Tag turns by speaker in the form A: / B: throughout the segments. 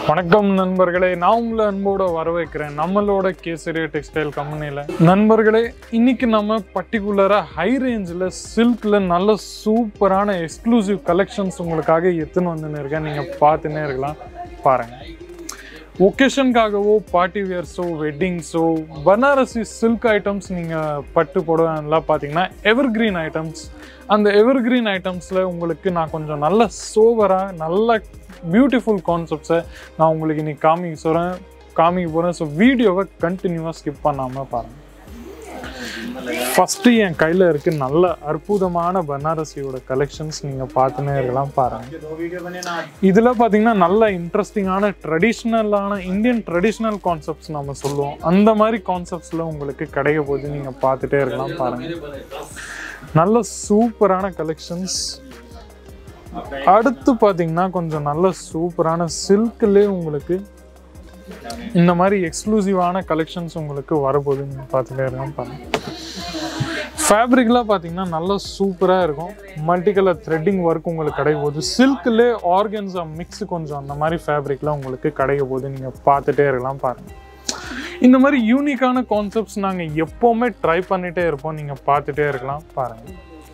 A: வணக்கம் நண்பர்களே நான் உங்களை அன்போட வரவேற்கிறேன் நம்மளோட கேசரி டெக்ஸ்டைல் கம்பெனியில் நண்பர்களே இன்னைக்கு நம்ம பர்டிகுலராக ஹை ரேஞ்சில் சில்கில் நல்ல சூப்பரான எக்ஸ்க்ளூசிவ் கலெக்ஷன்ஸ் உங்களுக்காக எடுத்துன்னு வந்துன்னு இருக்கேன் நீங்கள் பார்த்துன்னே இருக்கலாம் பாருங்கள் ஒகேஷனுக்காகவோ பார்ட்டி வியர்ஸோ வெட்டிங்ஸோ பனாரசி சில்க் ஐட்டம்ஸ் நீங்கள் பட்டு புடவைலாம் பார்த்தீங்கன்னா எவர் கிரீன் ஐட்டம்ஸ் அந்த எவர் கிரீன் ஐட்டம்ஸில் உங்களுக்கு நான் கொஞ்சம் நல்ல சோவராக நல்ல பியூட்டிஃபுல் கான்செப்ட்ஸை நான் உங்களுக்கு இன்னைக்கு காமிக்க சொல்கிறேன் காமிக்க போகிறேன் ஸோ வீடியோவை கண்டினியூவாக ஸ்கிப் பண்ணாமல் பாருங்கள் ஃபஸ்ட்டு என் கையில் இருக்கு நல்ல அற்புதமான பனாரசியோட கலெக்ஷன்ஸ் நீங்கள் பார்த்துன்னே இருக்கலாம் பாருங்கள் இதில் பார்த்தீங்கன்னா நல்ல இன்ட்ரெஸ்டிங்கான ட்ரெடிஷ்னலான இந்தியன் ட்ரெடிஷ்னல் கான்செப்ட்ஸ் நம்ம சொல்லுவோம் அந்த மாதிரி கான்செப்ட்ஸில் உங்களுக்கு கிடைக்க போது நீங்கள் பார்த்துட்டே இருக்கலாம் பாருங்கள் நல்ல சூப்பரான கலெக்ஷன்ஸ் அடுத்து பார்த்தீங்கன்னா கொஞ்சம் நல்ல சூப்பரான சில்க்லேயே உங்களுக்கு இந்த மாதிரி எக்ஸ்க்ளூசிவான கலெக்ஷன்ஸ் உங்களுக்கு வரப்போகுது நீங்கள் பார்த்துட்டே இருக்கலாம் பாருங்கள் ஃபேப்ரிக்லாம் பார்த்தீங்கன்னா நல்லா சூப்பராக இருக்கும் மல்டி கலர் த்ரெட்டிங் ஒர்க் உங்களுக்கு கிடைக்க போகுது சில்க்லே ஆர்கன்ஸா மிக்ஸ் கொஞ்சம் அந்த மாதிரி ஃபேப்ரிக்லாம் உங்களுக்கு கிடைக்க போகுது நீங்கள் பார்த்துட்டே இருக்கலாம் பாருங்கள் இந்த மாதிரி யூனிக்கான கான்செப்ட்ஸ் நாங்கள் எப்போவுமே ட்ரை பண்ணிகிட்டே இருப்போம் நீங்கள் பார்த்துட்டே இருக்கலாம் பாருங்கள்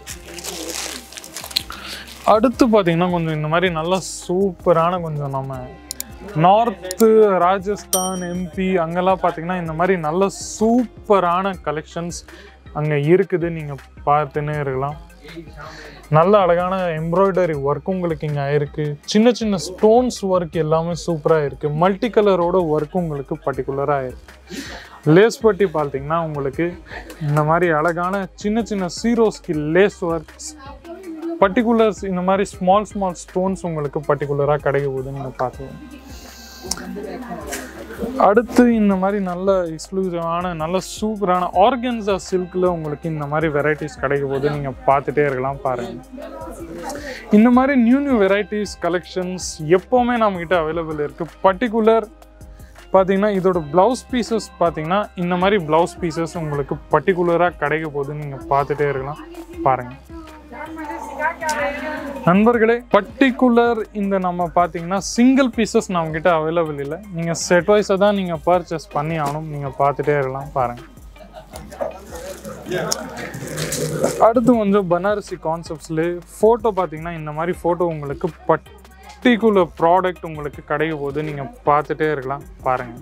A: அடுத்து பார்த்தீங்கன்னா கொஞ்சம் இந்த மாதிரி நல்ல சூப்பரான கொஞ்சம் நம்ம நார்த்து ராஜஸ்தான் எம்பி அங்கெல்லாம் பார்த்தீங்கன்னா இந்த மாதிரி நல்ல சூப்பரான கலெக்ஷன்ஸ் அங்கே இருக்குது நீங்கள் பார்த்துன்னே இருக்கலாம் நல்ல அழகான எம்ப்ராய்டரி ஒர்க் உங்களுக்கு இங்கே ஆயிருக்கு சின்ன சின்ன ஸ்டோன்ஸ் ஒர்க் எல்லாமே சூப்பராக இருக்குது மல்டி கலரோட ஒர்க் உங்களுக்கு பர்டிகுலராக ஆயிருக்கு லேஸ் பட்டி பார்த்தீங்கன்னா உங்களுக்கு இந்த மாதிரி அழகான சின்ன சின்ன சீரோஸ்கி லேஸ் ஒர்க்ஸ் பர்டிகுலர்ஸ் இந்த மாதிரி ஸ்மால் ஸ்மால் ஸ்டோன்ஸ் உங்களுக்கு பர்டிகுலராக கிடைக்க போகுது நீங்கள் பார்த்துக்கோங்க அடுத்து இந்த மாதிரி நல்ல எக்ஸ்க்ளூசிவான நல்ல சூப்பரான ஆர்கன்ஸா சில்கில் உங்களுக்கு இந்த மாதிரி வெரைட்டிஸ் கிடைக்க போது நீங்கள் பார்த்துட்டே இருக்கலாம் பாருங்கள் இந்த மாதிரி நியூ நியூ வெரைட்டிஸ் கலெக்ஷன்ஸ் எப்போவுமே நம்மக்கிட்ட அவைலபிள் இருக்குது பர்டிகுலர் பார்த்தீங்கன்னா இதோட ப்ளவுஸ் பீசஸ் பார்த்தீங்கன்னா இந்த மாதிரி ப்ளவுஸ் பீசஸ் உங்களுக்கு பர்டிகுலராக கிடைக்க போது நீங்கள் பார்த்துட்டே இருக்கலாம் பாருங்கள் நண்பர்களே பர்டிகுலர் இந்த நம்ம பார்த்தீங்கன்னா சிங்கிள் பீசஸ் நம்மக்கிட்ட அவைலபிள் இல்லை நீங்கள் செட் வைஸை தான் நீங்கள் பர்ச்சேஸ் பண்ணி ஆகணும் நீங்கள் பார்த்துட்டே இருக்கலாம் பாருங்கள் அடுத்து கொஞ்சம் பனாரசி கான்செப்ட்ஸ்லேயே ஃபோட்டோ பார்த்தீங்கன்னா இந்த மாதிரி ஃபோட்டோ உங்களுக்கு பர்டிகுலர் ப்ராடக்ட் உங்களுக்கு கிடைக்க போது நீங்கள் பார்த்துட்டே இருக்கலாம் பாருங்கள்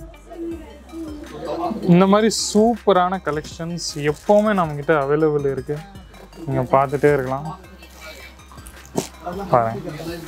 A: இந்த மாதிரி சூப்பரான கலெக்ஷன்ஸ் எப்போவுமே நம்மக்கிட்ட அவைலபிள் இருக்குது நீங்கள் பார்த்துட்டே இருக்கலாம் பாருங்க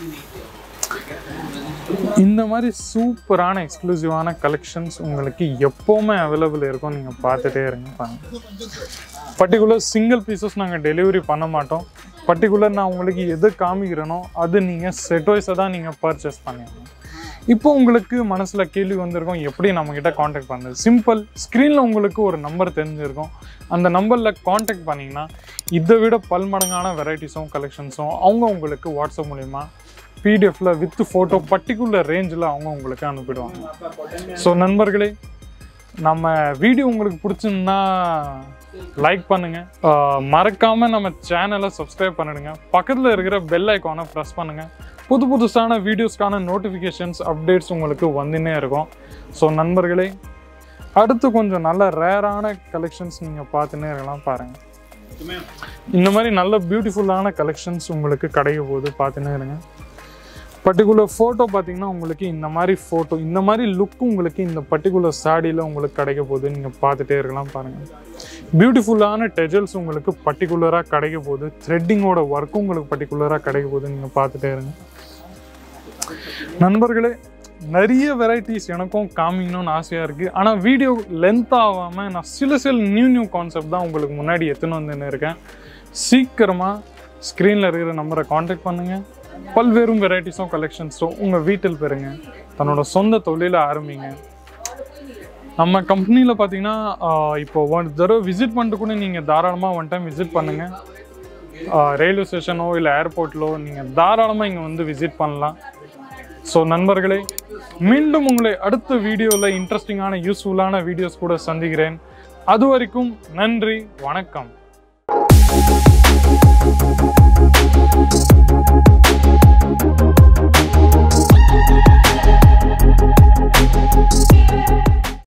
A: இந்த மாதிரி சூப்பரான எக்ஸ்க்ளூசிவான கலெக்ஷன்ஸ் உங்களுக்கு எப்போவுமே அவைலபிள் இருக்கும் நீங்கள் பார்த்துட்டே இருங்க பாருங்க பர்டிகுலர் சிங்கிள் பீசஸ் நாங்கள் டெலிவரி பண்ண மாட்டோம் பர்டிகுலர் நான் உங்களுக்கு எது காமிக்கிறேனோ அது நீங்கள் செட் வைஸை தான் நீங்கள் பர்ச்சேஸ் பண்ணிடணும் இப்போ உங்களுக்கு மனசில் கேள்வி வந்திருக்கும் எப்படி நம்மக்கிட்ட காண்டாக்ட் பண்ணுறது சிம்பிள் ஸ்க்ரீனில் உங்களுக்கு ஒரு நம்பர் தெரிஞ்சிருக்கும் அந்த நம்பரில் காண்டாக்ட் பண்ணிங்கன்னா இதை விட பல்மடங்கான வெரைட்டிஸும் கலெக்ஷன்ஸும் அவங்க உங்களுக்கு வாட்ஸ்அப் மூலிமா பிடிஎஃப்ல வித் ஃபோட்டோ பர்டிகுலர் ரேஞ்சில் அவங்க உங்களுக்கு அனுப்பிடுவாங்க ஸோ நண்பர்களே நம்ம வீடியோ உங்களுக்கு பிடிச்சிருந்தா லைக் பண்ணுங்க ஆஹ் மறக்காம நம்ம சேனலை சப்ஸ்கிரைப் பண்ணிடுங்க பக்கத்தில் இருக்கிற பெல் ஐக்கானை ப்ரெஸ் பண்ணுங்க புது புதுசான வீடியோஸ்க்கான நோட்டிஃபிகேஷன்ஸ் அப்டேட்ஸ் உங்களுக்கு வந்துன்னே இருக்கும் ஸோ நண்பர்களே அடுத்து கொஞ்சம் நல்ல ரேரான கலெக்ஷன்ஸ் நீங்கள் பார்த்துன்னே இருக்கலாம் பாருங்கள் இந்த மாதிரி நல்ல பியூட்டிஃபுல்லான கலெக்ஷன்ஸ் உங்களுக்கு கிடைக்க போகுது பார்த்துன்னே இருங்க பர்டிகுலர் ஃபோட்டோ பார்த்தீங்கன்னா உங்களுக்கு இந்த மாதிரி ஃபோட்டோ இந்த மாதிரி லுக் உங்களுக்கு இந்த பர்டிகுலர் சாடியில் உங்களுக்கு கிடைக்க போகுது நீங்கள் பார்த்துட்டே இருக்கலாம் பாருங்கள் பியூட்டிஃபுல்லான டெஜல்ஸ் உங்களுக்கு பர்டிகுலராக கிடைக்க போகுது த்ரெட்டிங்கோட ஒர்க்கும் உங்களுக்கு பர்டிகுலராக கிடைக்க போகுது நீங்கள் பார்த்துட்டே இருங்க நண்பர்களே நிறைய வெரைட்டிஸ் எனக்கும் காமிக்கணும்னு ஆசையாக இருக்குது ஆனால் வீடியோ லென்த் ஆகாமல் நான் சில சில நியூ நியூ கான்செப்ட் தான் உங்களுக்கு முன்னாடி எத்தனை வந்துன்னு இருக்கேன் சீக்கிரமாக ஸ்க்ரீனில் இருக்கிற நம்பரை காண்டாக்ட் பண்ணுங்கள் பல்வேறு வெரைட்டிஸும் கலெக்ஷன்ஸும் உங்கள் வீட்டில் பெறுங்க தன்னோட சொந்த தொழிலை ஆரம்பிங்க நம்ம கம்பெனியில் பார்த்தீங்கன்னா ஆஹ், இப்போ ஒன் தடவை விசிட் பண்ணிட்டு கூட நீங்கள் தாராளமாக ஒன் டைம் விசிட் பண்ணுங்கள் ரயில்வே ஸ்டேஷனோ இல்லை ஏர்போர்ட்லோ நீங்கள் தாராளமாக இங்கே வந்து விசிட் பண்ணலாம் ஸோ நண்பர்களே மீண்டும் உங்களை அடுத்த வீடியோவில் இன்ட்ரெஸ்டிங்கான யூஸ்ஃபுல்லான வீடியோஸ் கூட சந்திக்கிறேன் அது வரைக்கும் நன்றி வணக்கம்